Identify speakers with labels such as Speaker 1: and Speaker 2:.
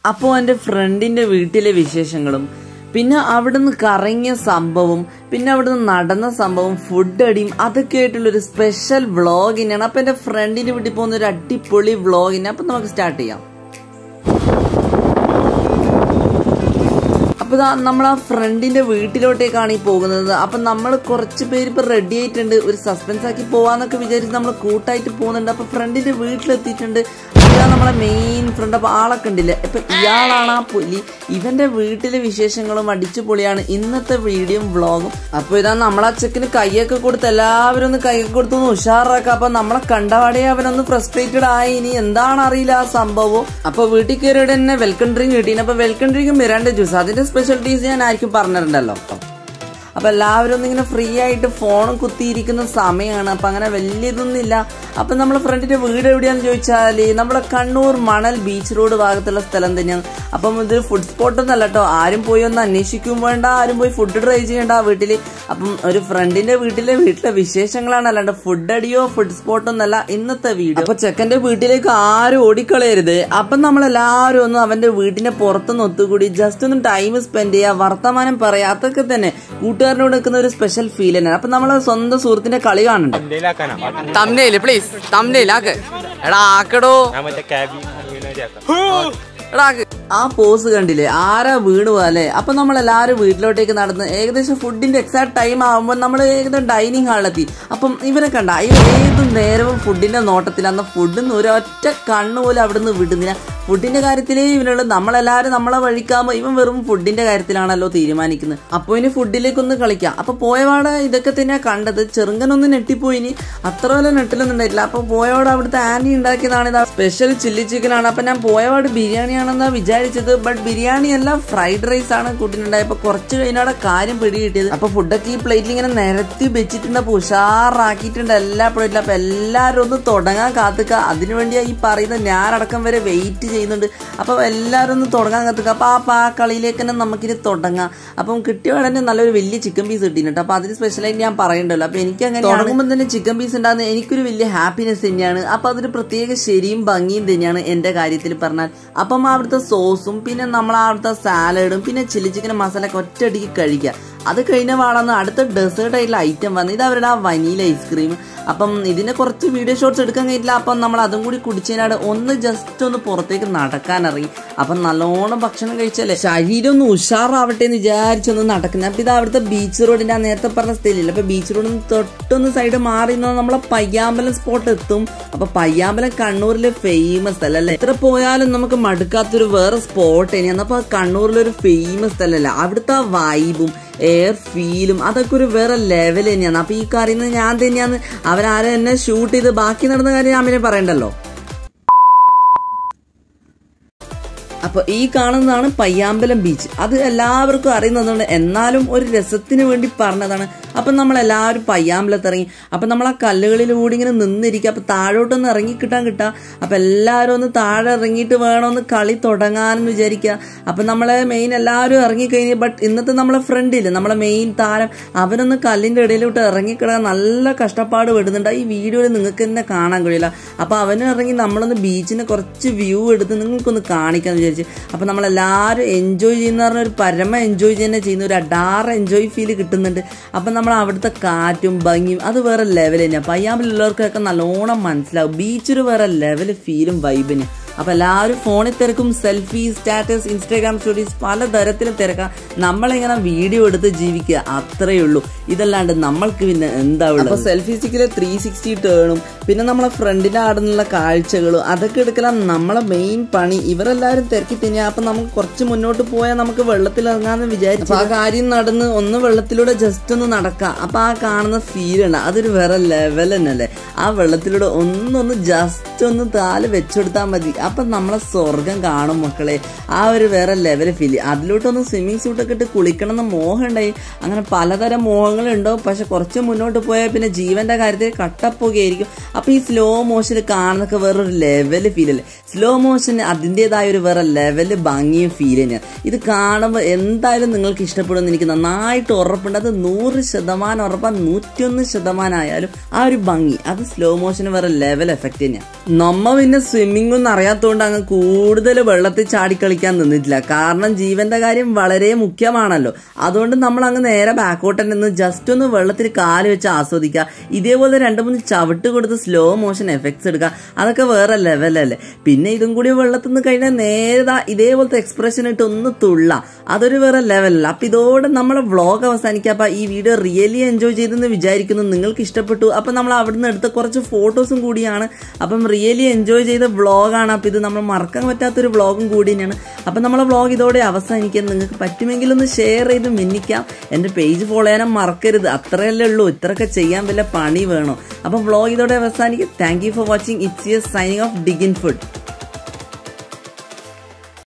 Speaker 1: അപ്പോൾ എൻ്റെ ഫ്രണ്ടിൻ്റെ വീട്ടിലെ വിശേഷങ്ങളും പിന്നെ അവിടുന്ന് കറങ്ങിയ സംഭവം പിന്നെ അവിടുന്ന് നടന്ന സംഭവം ഫുഡ് അടിയും അതൊക്കെ ആയിട്ടുള്ളൊരു സ്പെഷ്യൽ വ്ളോഗിനാണ് അപ്പം എൻ്റെ ഫ്രണ്ടിൻ്റെ വീട്ടിൽ പോകുന്ന ഒരു അടിപൊളി വ്ളോഗിനെ അപ്പം നമുക്ക് സ്റ്റാർട്ട് ചെയ്യാം അപ്പോൾ ഇതാ നമ്മൾ ആ ഫ്രണ്ടിന്റെ വീട്ടിലോട്ടേക്കാണ് ഈ പോകുന്നത് അപ്പം നമ്മൾ കുറച്ച് പേര് ഇപ്പം റെഡി ആയിട്ടുണ്ട് ഒരു സസ്പെൻസ് ആക്കി പോവാന്നൊക്കെ വിചാരിച്ച് നമ്മൾ കൂട്ടായിട്ട് പോകുന്നുണ്ട് അപ്പം ഫ്രണ്ടിന്റെ വീട്ടിലെത്തിയിട്ടുണ്ട് ഇതാ നമ്മളെ മെയിൻ ഫ്രണ്ട് അപ്പോൾ ആളൊക്കെ ഉണ്ടില്ലേ ഇപ്പം ഇയാളാണ് ആ പുലി ഇവന്റെ വീട്ടിലെ വിശേഷങ്ങളും അടിച്ചു പൊളിയാണ് ഇന്നത്തെ വീഡിയോയും വ്ളോഗും അപ്പോൾ ഇതാ നമ്മളാ ചെക്കിന് കൈയൊക്കെ കൊടുത്ത് എല്ലാവരും ഒന്ന് കൈയൊക്കെ കൊടുത്ത് ഒന്ന് ഉഷാറാക്കാം അപ്പം നമ്മളെ കണ്ടപാടെ അവനൊന്ന് ഫ്രസ്ട്രേറ്റഡ് ആയി ഇനി എന്താണ് അറിയില്ല ആ സംഭവം അപ്പോൾ വീട്ടിൽ കയറിയുടെ തന്നെ വെൽക്കം ഡ്രിങ്ക് കിട്ടീന് അപ്പോൾ വെൽക്കം ഡ്രിങ്ക് മിരാണ്ട ജ്യൂസ് അതിന്റെ സ്പെഷ്യാലിറ്റീസ് ഞാൻ ആയിരിക്കും പറഞ്ഞിട്ടുണ്ടല്ലോ അപ്പൊ എല്ലാവരും ഒന്നിങ്ങനെ ഫ്രീ ആയിട്ട് ഫോണും കുത്തിയിരിക്കുന്ന സമയമാണ് അപ്പൊ അങ്ങനെ വലിയ ഇതൊന്നും ഇല്ല അപ്പൊ നമ്മളെ ഫ്രണ്ടിന്റെ വീട് എവിടെയാന്ന് ചോദിച്ചാൽ നമ്മുടെ കണ്ണൂർ മണൽ ബീച്ച് റോഡ് ഭാഗത്തുള്ള സ്ഥലം തന്നെയാണ് അപ്പം ഇത് ഫുഡ് സ്പോട്ട് ഒന്നല്ല കേട്ടോ ആരും പോയി ഒന്ന് അന്വേഷിക്കും വേണ്ട ആരും പോയി ഫുഡ് ട്രൈ ചെയ്യണ്ട ആ വീട്ടില് അപ്പം ഒരു ഫ്രണ്ടിന്റെ വീട്ടിലെ വീട്ടിലെ വിശേഷങ്ങളാണ് അല്ലാണ്ട് ഫുഡ് അടിയോ ഫുഡ് സ്പോട്ട് ഒന്നല്ല ഇന്നത്തെ വീഡിയോ അപ്പൊ ചെക്കന്റെ വീട്ടിലേക്ക് ആരും ഓടിക്കളയരുത് അപ്പം നമ്മളെല്ലാവരും ഒന്ന് അവന്റെ വീട്ടിന്റെ പുറത്തുനിന്ന് ഒത്തുകൂടി ജസ്റ്റ് ഒന്ന് ടൈം സ്പെൻഡ് ചെയ്യുക വർത്തമാനം പറയാ അതൊക്കെ തന്നെ കൂട്ടുകാരനോട് നിൽക്കുന്ന ഒരു സ്പെഷ്യൽ ഫീൽ തന്നെയാണ് അപ്പൊ നമ്മള് സ്വന്തം സുഹൃത്തിന്റെ കളി കാണുന്നുണ്ട്
Speaker 2: ഇന്ത്യയിലാക്കാനാ
Speaker 3: തമ്മില് പ്ലീസ് തമ്മില് ആക്ക് എടാ ആക്കടോ
Speaker 2: ഞാൻ മറ്റേ ക്യാബി വീണാക്കാം
Speaker 3: എടാ ആക്ക്
Speaker 1: ആ പോസ് കണ്ടില്ലേ ആരാ വീണു അല്ലെ അപ്പൊ നമ്മൾ എല്ലാവരും വീട്ടിലോട്ടേക്ക് നടന്ന് ഏകദേശം ഫുഡിന്റെ എക്സാക്ട് ടൈം ആകുമ്പോൾ നമ്മൾ ഏകദേശം ഡൈനിങ് ഹാളിലെത്തി അപ്പം ഇവരെ കണ്ട ഇവർ ഏത് നേരവും ഫുഡിന്റെ നോട്ടത്തിലാണ് ഫുഡിന്ന് ഒരൊറ്റ കണ്ണ് പോലും അവിടെ നിന്ന് വിടുന്നില്ല ഫുഡിന്റെ കാര്യത്തിലേ ഇവനുള്ളൂ നമ്മളെല്ലാവരും നമ്മളെ വഴിക്കാകുമ്പോൾ ഇവൻ വെറും ഫുഡിന്റെ കാര്യത്തിലാണല്ലോ തീരുമാനിക്കുന്നത് അപ്പോൾ ഇനി ഫുഡിലേക്കൊന്ന് കളിക്കാം അപ്പൊ പോയപാടെ ഇതൊക്കെ തന്നെയാ കണ്ടത് ചെറുങ്ങനൊന്ന് നെട്ടിപ്പോയി ഇനി അത്ര വല്ല നെട്ടിലൊന്നും ഉണ്ടായിട്ടില്ല അപ്പൊ പോയപാട് അവിടുത്തെ ആന്റി ഉണ്ടാക്കിയതാണ് ഇതാ സ്പെഷ്യൽ ചില്ലി ചിക്കൻ ആണ് അപ്പൊ ഞാൻ പോയപാട് ബിരിയാണിയാണെന്നാ വിചാരിച്ചത് ബട്ട് ബിരിയാണി അല്ല ഫ്രൈഡ് റൈസ് ആണ് കൂട്ടിനുണ്ടായപ്പോ കുറച്ച് കഴിഞ്ഞാടെ കാര്യം പിടി കിട്ടിയത് അപ്പൊ ഫുഡൊക്കെ ഈ പ്ലേറ്റിൽ ഇങ്ങനെ നിരത്തി വെച്ചിട്ടുണ്ട് അപ്പൊ ഉഷാറാക്കിയിട്ടുണ്ട് എല്ലാ പ്ലേറ്റിലും അപ്പൊ എല്ലാവരും ഒന്ന് തുടങ്ങാൻ കാത്തുക അതിനുവേണ്ടിയാ ഈ പറയുന്ന ഞാനടക്കം വരെ വെയിറ്റ് ചെയ്യുന്നുണ്ട് അപ്പൊ എല്ലാവരും ഒന്ന് തുടങ്ങാൻ കാത്തുക അപ്പൊ ആ പാ കളിയിലേക്ക് തന്നെ നമുക്കിനി തുടങ്ങാം അപ്പം കിട്ടിയ ഉടനെ നല്ലൊരു വലിയ ചിക്കൻ പീസ് കിട്ടിയിട്ടുണ്ട് അപ്പൊ അതിന് സ്പെഷ്യലായിട്ട് ഞാൻ പറയണ്ടല്ലോ അപ്പൊ എനിക്ക് അങ്ങനെ തുടങ്ങുമ്പോൾ തന്നെ ചിക്കൻ പീസ് ഉണ്ടാകുന്ന എനിക്കൊരു വലിയ ഹാപ്പിനെസ് തന്നെയാണ് അപ്പൊ അതൊരു പ്രത്യേക ശരിയും ഭംഗിയും തന്നെയാണ് എന്റെ കാര്യത്തിൽ പറഞ്ഞാൽ അപ്പം അവിടുത്തെ സോസും പിന്നെ നമ്മൾ അവിടുത്തെ സാലഡും പിന്നെ ചില്ലി ചിക്കൻ മസാല ഒക്കെ ഒറ്റയടിക്ക് കഴിക്കുക അത് കഴിഞ്ഞ പാടാന്ന് അടുത്ത ഡെസേർട്ട് ആയിട്ടുള്ള ഐറ്റം വന്ന് ഇത് അവരുടെ ആ വനീല ഐസ്ക്രീം അപ്പം ഇതിനെ കുറച്ച് വീഡിയോ ഷോട്ട്സ് എടുക്കാൻ കഴിയില്ല അപ്പം നമ്മൾ അതും കൂടി കുടിച്ചതിനാട് ഒന്ന് ജസ്റ്റ് ഒന്ന് പുറത്തേക്ക് നടക്കാൻ ഇറങ്ങി അപ്പം നല്ലോണം ഭക്ഷണം കഴിച്ചാലേ ശരീരം ഒന്ന് ഉഷാറാവട്ടെ എന്ന് വിചാരിച്ചൊന്ന് നടക്കുന്നത് അപ്പം ഇത് അവിടുത്തെ ബീച്ച് റോഡിന്റെ ആ നേരത്തെ പറഞ്ഞ സ്ഥലമില്ല അപ്പൊ ബീച്ച് റോഡിൽ നിന്ന് തൊട്ടൊന്ന് സൈഡ് മാറി നിന്നാൽ നമ്മളെ പയ്യാമ്പലം സ്പോട്ട് എത്തും അപ്പൊ പയ്യാമ്പലം കണ്ണൂരിലെ ഫേമസ് സ്ഥലം അല്ലേ എത്ര പോയാലും നമുക്ക് മടുക്കാത്തൊരു വേറെ സ്പോട്ട് തന്നെയാണ് അപ്പൊ കണ്ണൂരിലൊരു ഫേമസ് സ്ഥലമല്ല അവിടുത്തെ ആ വൈബും എയർ ഫീലും അതൊക്കെ ഒരു വേറെ ലെവൽ തന്നെയാണ് അപ്പൊ ഈ കാര്യം ഞാൻ തന്നെയാണ് അവരാരെ എന്നെ ഷൂട്ട് ചെയ്ത് ബാക്കി നടന്ന കാര്യം ഞാൻ പിന്നെ പറയണ്ടല്ലോ അപ്പൊ ഈ കാണുന്നതാണ് പയ്യാമ്പലം ബീച്ച് അത് എല്ലാവർക്കും അറിയുന്നതുകൊണ്ട് എന്നാലും ഒരു രസത്തിന് വേണ്ടി പറഞ്ഞതാണ് അപ്പൊ നമ്മൾ എല്ലാവരും പയ്യാമ്പലത്ത് ഇറങ്ങി അപ്പൊ നമ്മൾ ആ കല്ലുകളിലൂടെ ഇങ്ങനെ നിന്നിരിക്കുക അപ്പൊ താഴോട്ടൊന്ന് ഇറങ്ങി കിട്ടാൻ കിട്ടുക അപ്പൊ എല്ലാവരും ഒന്ന് താഴെ ഇറങ്ങിയിട്ട് വേണമെന്ന് കളി തുടങ്ങാനെന്ന് വിചാരിക്കുക അപ്പൊ നമ്മളെ മെയിൻ എല്ലാവരും ഇറങ്ങിക്കഴിഞ്ഞ് ബട്ട് ഇന്നത്തെ നമ്മളെ ഫ്രണ്ടില്ലേ നമ്മളെ മെയിൻ താരം അവനൊന്ന് കല്ലിന്റെ ഇടയിലോട്ട് ഇറങ്ങിക്കിടക്കാൻ നല്ല കഷ്ടപ്പാട് വിടുന്നുണ്ട് ഈ വീഡിയോയിൽ നിങ്ങൾക്ക് തന്നെ കാണാൻ കഴിയില്ല അപ്പൊ അവന് ഇറങ്ങി നമ്മളൊന്ന് ബീച്ചിന് കുറച്ച് വ്യൂ എടുത്ത് നിങ്ങൾക്കൊന്ന് കാണിക്കാന്ന് വിചാരിച്ചു അപ്പൊ നമ്മളെല്ലാവരും എൻജോയ് ചെയ്യുന്ന പറഞ്ഞ ഒരു പരമ എൻജോയ് തന്നെ ചെയ്യുന്ന ഒരു അഡാറ് എൻജോയ് ഫീൽ കിട്ടുന്നുണ്ട് അപ്പൊ നമ്മൾ അവിടുത്തെ കാറ്റും ഭംഗിയും അത് വേറെ ലെവൽ തന്നെയാണ് പയ്യാമ്പിലുള്ളവർക്കൊക്കെ നല്ലോണം മനസ്സിലാവും ബീച്ചൊരു വേറെ ലെവൽ ഫീലും വൈബിന് അപ്പൊ എല്ലാവരും ഫോണിൽ തിരക്കും സെൽഫി സ്റ്റാറ്റസ് ഇൻസ്റ്റാഗ്രാം സ്റ്റോറീസ് പലതരത്തിലും തിരക്കാം നമ്മളിങ്ങനെ വീഡിയോ എടുത്ത് ജീവിക്കുക അത്രയേ ഉള്ളൂ ഇതല്ലാണ്ട് നമ്മൾക്ക് പിന്നെ എന്താ അപ്പൊ സെൽഫി സ്റ്റിക്കിലെ ത്രീ സിക്സ്റ്റി ടേണും പിന്നെ നമ്മളെ ഫ്രണ്ടിന്റെ ആടുന്നുള്ള കാഴ്ചകളും അതൊക്കെ എടുക്കലാം നമ്മളെ മെയിൻ പണി ഇവരെല്ലാവരും തിരക്കി തന്നെയാ അപ്പൊ നമുക്ക് കുറച്ച് മുന്നോട്ട് പോയാൽ നമുക്ക് വെള്ളത്തിൽ ഇറങ്ങാന്ന് വിചാരിച്ചു ആ കാര്യം നടന്ന് ഒന്ന് വെള്ളത്തിലൂടെ ജസ്റ്റ് ഒന്ന് നടക്കാം അപ്പൊ ആ കാണുന്ന ഫീൽ ഉണ്ട് അതൊരു വേറെ ലെവൽ തന്നെയല്ലേ ആ വെള്ളത്തിലൂടെ ഒന്നൊന്ന് ജസ്റ്റ് ഒന്ന് താല് വെച്ചെടുത്താൽ മതി അപ്പൊ നമ്മളെ സ്വർഗം കാണും മക്കളെ ആ ഒരു വേറെ ലെവൽ ഫീൽ അതിലോട്ടൊന്ന് സ്വിമ്മിങ് സൂട്ടൊക്കെ ഇട്ട് കുളിക്കണം എന്ന് മോഹം ഉണ്ടായി അങ്ങനെ പലതരം മോഹങ്ങളുണ്ടാവും പക്ഷെ കുറച്ച് മുന്നോട്ട് പോയാൽ പിന്നെ ജീവന്റെ കാര്യത്തിൽ കട്ടപ്പുകയായിരിക്കും അപ്പൊ ഈ സ്ലോ മോഷൻ കാണുന്നൊക്കെ വേറൊരു ലെവല് ഫീൽ അല്ലേ സ്ലോ മോഷൻ അതിൻ്റെതായ ഒരു വേറെ ലെവല് ഭംഗിയും ഫീൽ തന്നെയാണ് ഇത് കാണുമ്പോൾ എന്തായാലും നിങ്ങൾക്ക് ഇഷ്ടപ്പെടുമെന്ന് എനിക്ക് നന്നായിട്ട് ഉറപ്പുണ്ട് അത് നൂറ് ശതമാനം ഉറപ്പാണ് നൂറ്റിയൊന്ന് ശതമാനം ആയാലും ആ ഒരു ഭംഗി അത് സ്ലോ മോഷൻ വേറെ ലെവൽ എഫക്റ്റ് തന്നെയാണ് നമ്മ പിന്നെ സ്വിമ്മിംഗ് ഒന്നും അറിയാത്ത അറിയാത്തതുകൊണ്ട് അങ്ങ് കൂടുതൽ വെള്ളത്തിൽ ചാടിക്കളിക്കാൻ നിന്നിട്ടില്ല കാരണം ജീവന്റെ കാര്യം വളരെ മുഖ്യമാണല്ലോ അതുകൊണ്ട് നമ്മൾ അങ്ങ് നേരെ ബാക്കോട്ട് നിന്ന് ജസ്റ്റ് ഒന്ന് വെള്ളത്തിൽ കാല് വെച്ച് ആസ്വദിക്കുക ഇതേപോലെ രണ്ട് മൂന്ന് ചവിട്ട് കൊടുത്ത് സ്ലോ മോഷൻ എഫക്ട്സ് എടുക്കുക അതൊക്കെ വേറെ ലെവലല്ലേ പിന്നെ ഇതും കൂടി വെള്ളത്തിൽ നിന്ന് കഴിഞ്ഞാൽ നേരെ ദാ ഇതേപോലത്തെ എക്സ്പ്രഷൻ ഇട്ട് ഒന്ന് തുള്ള അതൊരു വേറെ ലെവലല്ല അപ്പൊ ഇതോടെ നമ്മളെ വ്ളോഗ് അവസാനിക്കുക അപ്പൊ ഈ വീഡിയോ റിയലി എൻജോയ് ചെയ്തെന്ന് വിചാരിക്കുന്നു നിങ്ങൾക്ക് ഇഷ്ടപ്പെട്ടു അപ്പൊ നമ്മൾ അവിടുന്ന് എടുത്ത കുറച്ച് ഫോട്ടോസും കൂടിയാണ് അപ്പം റിയലി എൻജോയ് ചെയ്ത വ്ളോഗാണ് അപ്പം ഇത് നമ്മൾ മറക്കാൻ പറ്റാത്തൊരു വ്ളോഗും കൂടി തന്നെയാണ് അപ്പം നമ്മളെ വ്ളോഗ് ഇതോടെ അവസാനിക്കാൻ നിങ്ങൾക്ക് പറ്റുമെങ്കിൽ ഒന്ന് ഷെയർ ചെയ്ത് മിന്നിക്കാം എൻ്റെ പേജ് ഫോളോ ചെയ്യാനും മറക്കരുത് അത്രയല്ലേ ഉള്ളൂ ഇത്രയൊക്കെ ചെയ്യാൻ വല്ല പണി വേണോ അപ്പം വ്ളോഗ് ഇതോടെ അവസാനിക്കും thank you for watching it's your signing off Diggin food